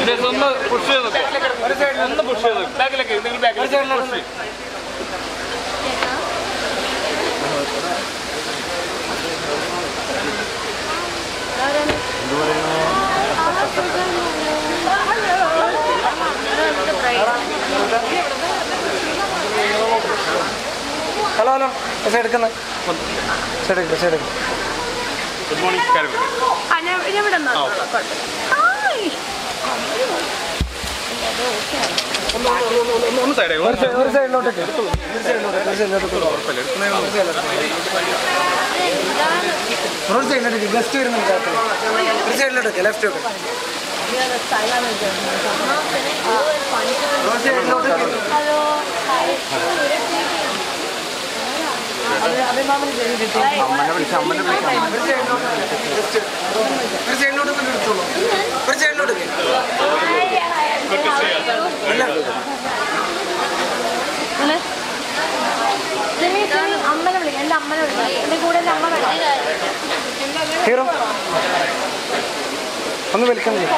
സുരേഷ് ഒന്ന് പുഷ് ചെയ്ത് ഒന്ന് പുഷ് ചെയ്ത് ബാക്കിലേക്ക് നിങ്ങൾ ബാക്കിലേക്ക് പുഷ് ഹലോ ഹലോ സൈഡ് എടുക്കുന്ന സൈഡ് എടുക്കുക സൈഡ് എടുക്കുക ഗുഡ് മോർണിംഗ് കാര്യം ആ, ഞാൻ ഞാൻ ഇവിടെ നിന്നോ. ആയ്. ഒന്ന് സൈഡ് ഒരു സൈ- ഒരു സൈഡിലോട്ടേക്ക് ഒരു സൈഡിലോട്ട് ഒരു സൈഡിലോട്ട് റോഡ് സൈഡിലോട്ടേക്ക് ഗസ്റ്റ് വരുന്നുണ്ട് രാത്രി. ഒരു സൈഡിലോട്ടേക്ക് ലെഫ്റ്റ് ഒക്കെ റോഡ് സൈഡിലോട്ടേക്ക് ഹലോ ഒരു സൈഡിലോട്ട് കൊണ്ട് എടുത്തോളൂ ഒരു സൈഡിലോട്ടേക്ക് അമ്മനെ വിളിക്കാം എന്റെ അമ്മനെ വിളിക്കാം എന്റെ കൂടെ എന്റെ അമ്മ വരാം ഹീറോ ഒന്ന് വെൽക്കം ചെയ്യും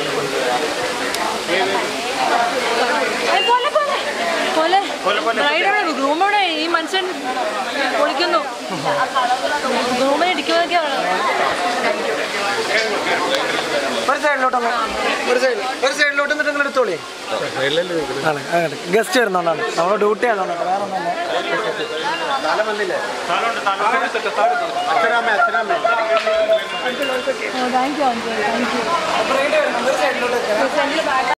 ഏയ് പോലെ പോലെ പോലെ ബ്രൈഡോടെ ഗ്രൂമോടെ ഈ മനുഷ്യൻ പൊളിക്കുന്നു ഗ്രൂമിനെ ഇടിക്കുന്നതൊക്കെ ഒരു സൈഡിലോട്ടൊന്ന് ഒരു സൈഡിൽ ഒരു സൈഡിലോട്ട് എന്നിട്ട് നിങ്ങൾ എടുത്തോളേ ആണ് അങ്ങനെ ഗസ്റ്റ് വരുന്നോണ്ടാണ് നമ്മുടെ ഡ്യൂട്ടി ആയതുകൊണ്ടാണ് വേറെ ഒന്നല്ല താങ്ക് യു താങ്ക് യു